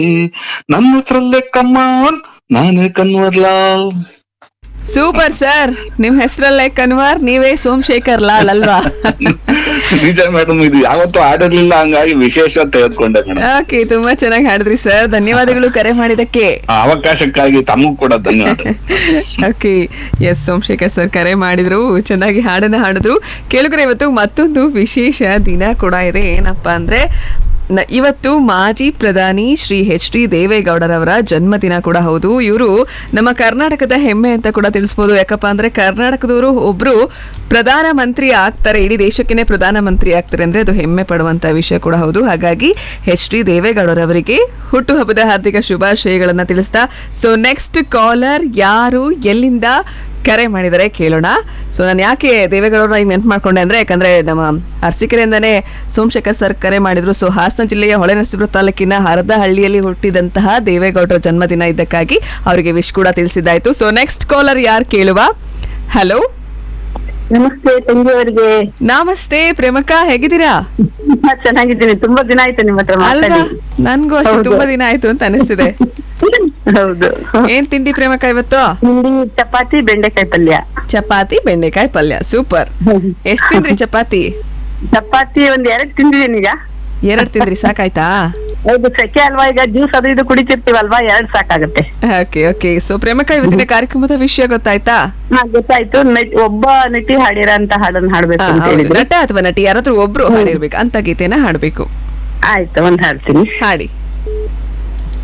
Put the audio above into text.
ನನ್ನ ಹೆಸರಲ್ಲೇ ಕಮ್ಮಾನ್ ನಾನೇ ಕನ್ವರ್ಲಾಲ್ ಸೂಪರ್ ಸರ್ ನಿಮ್ ಹೆಸರಲ್ಲೇ ಕನ್ವರ್ ನೀವೇ ಸೋಮಶೇಖರ್ ಲಾಲ್ ಅಲ್ವಾ ನಿಜ ಮೇಡಮ್ ಇದು ಯಾವತ್ತೂ ಆಡಿರ್ಲಿಲ್ಲ ಹಂಗಾಗಿ ವಿಶೇಷ ತೆಗೆದುಕೊಂಡೆ ಮೇಡಮ್ ಓಕೆ ತುಂಬಾ ಚೆನ್ನಾಗಿ ಹಾಡಿದ್ರಿ ಸರ್ ಧನ್ಯವಾದಗಳು ಕರೆ ಮಾಡಿದಕ್ಕೆ ಆ ಅವಕಾಶಕ್ಕಾಗಿ ತಮಗೂ ಕೂಡ ಧನ್ಯವಾದ ಓಕೆ ಎಸ್ ಸೋಮಶೇಖರ್ ಸರ್ ಕರೆ ಮಾಡಿದ್ರು ಚೆನ್ನಾಗಿ ಹಾಡನ್ನ ಹಾಡಿದ್ರು ಕೇಳಿದ್ರೆ ಇವತ್ತು ಮತ್ತೊಂದು ವಿಶೇಷ ದಿನ ಕೂಡ ಇದೆ ಏನಪ್ಪಾ ಅಂದ್ರೆ ನ- ಇವತ್ತು ಮಾಜಿ ಪ್ರಧಾನಿ ಶ್ರೀ ಎಚ್ ಡಿ ದೇವೇಗೌಡರವರ ಜನ್ಮದಿನ ಕೂಡ ಹೌದು ಇವರು ನಮ್ಮ ಕರ್ನಾಟಕದ ಹೆಮ್ಮೆ ಅಂತ ಕೂಡ ತಿಳಿಸ್ಬೋದು ಯಾಕಪ್ಪ ಅಂದ್ರೆ ಕರ್ನಾಟಕದವರು ಒಬ್ರು ಪ್ರಧಾನ ಮಂತ್ರಿ ಆಗ್ತಾರೆ ಇಡೀ ದೇಶಕ್ಕೇನೆ ಪ್ರಧಾನ ಮಂತ್ರಿ ಆಗ್ತಾರೆ ಅಂದ್ರೆ ಅದು ಹೆಮ್ಮೆ ಪಡುವಂತ ವಿಷಯ ಕೂಡ ಹೌದು ಹಾಗಾಗಿ ಎಚ್ ಡಿ ದೇವೇಗೌಡರವರಿಗೆ ಹುಟ್ಟುಹಬ್ಬದ ಹಾರ್ದಿಕ ಶುಭಾಶಯಗಳನ್ನ ತಿಳಿಸ್ತಾ ಸೊ ನೆಕ್ಸ್ಟ್ ಕಾಲರ್ ಯಾರು ಎಲ್ಲಿಂದ ಕರೆ ಮಾಡಿದರೆ ಕೇಳೋಣ ಸೊ ನಾನು ಯಾಕೆ ದೇವೇಗೌಡರ ಈಗ ನೆನ್ಪು ಮಾಡ್ಕೊಂಡೆ ಅಂದ್ರೆ ಯಾಕಂದ್ರೆ ನಮ್ಮ ಅರಸೀಕೆರೆಯಿಂದನೇ ಸೋಮಶೇಖರ್ ಸರ್ ಕರೆ ಮಾಡಿದ್ರು ಸೊ ಹಾಸನ ಜಿಲ್ಲೆಯ ಹೊಳೆನರಸೀಪುರ ತಾಲೂಕಿನ ಹರದಹಳ್ಳಿಯಲ್ಲಿ ಹುಟ್ಟಿದಂತಹ ದೇವೇಗೌಡರ ಜನ್ಮದಿನ ಇದ್ದಕ್ಕಾಗಿ ಅವರಿಗೆ ವಿಶ್ ಕೂಡ ತಿಳಿಸಿದ್ದಾಯ್ತು ಸೊ ನೆಕ್ಸ್ಟ್ ಕಾಲರ್ ಯಾರು ಕೇಳುವ ಹಲೋ ನಮಸ್ತೆ ತಂಗಿಯವರಿಗೆ ನಮಸ್ತೆ ಪ್ರೇಮಕ್ಕ ಹೇಗಿದ್ದೀರಾ ಚೆನ್ನಾಗಿದ್ದೀನಿ ತುಂಬಾ ದಿನ ಆಯ್ತು ನಿಮ್ಮ ಹತ್ರ ಅಲ್ವಾ ಮಾತಾಡಿ ನನ್ಗೂ ಅಷ್ಟೇ ಹೌದು. ತುಂಬಾ ದಿನ ಆಯ್ತು ಅಂತ ಅನಿಸ್ತಿದೆ ಹೌದು ಏನ್ ತಿಂಡಿ ಪ್ರೇಮಕ್ಕ ಇವತ್ತು ಹಿಂಡಿ ಚಪಾತಿ ಬೆಂಡೆಕಾಯಿ ಪಲ್ಯ ಚಪಾತಿ ಬೆಂಡೆಕಾಯಿ ಪಲ್ಯ ಸೂಪರ್ ಎಷ್ಟ್ ತಿಂದ್ರಿ ಚಪಾತಿ ಚಪಾತಿ ಒಂದ್ ಎರಡ್ ತಿಂದಿದ್ದೀನಿ ಈಗ ಎರಡ್ ತಿಂದ್ರಿ ಸಾಕಾಯ್ತಾ ಹೌದು ಸೆಕೆ ಅಲ್ವಾ ಈಗ ಜ್ಯೂಸ್ ಅದು ಇದು ಕುಡಿತಿರ್ತೀವಲ್ವಾ ಎರಡ್ ಸಾಕಾಗತ್ತೆ ಓಕೆ ಓಕೆ ಸೊ ಪ್ರೇಮಕ್ಕ ಇವತ್ತಿನ ಕಾರ್ಯಕ್ರಮದ ವಿಷಯ ಗೊತ್ತಾಯ್ತಾ ಹಾ ಗೊತ್ತಾಯ್ತು ನಟ್- ಒಬ್ಬ ನಟಿ ಹಾಡಿರ ಅಂತ ಹಾಡನ್ನ ಹಾಡ್ಬೇಕು ಆ, ಅಂತ ಹೌದು. ಹೇಳಿದ್ರು ನಟ ಅಥವಾ ನಟಿ ಯಾರಾದ್ರೂ ಒಬ್ರು ಹಾಡಿರ್ಬೇಕು ಅಂತ ಗೀತೆನ ಹಾಡ್ಬೇಕು ಆಯ್ತು ಒಂದ್ ಹಾಡ್ತೀನಿ ಹಾಡಿ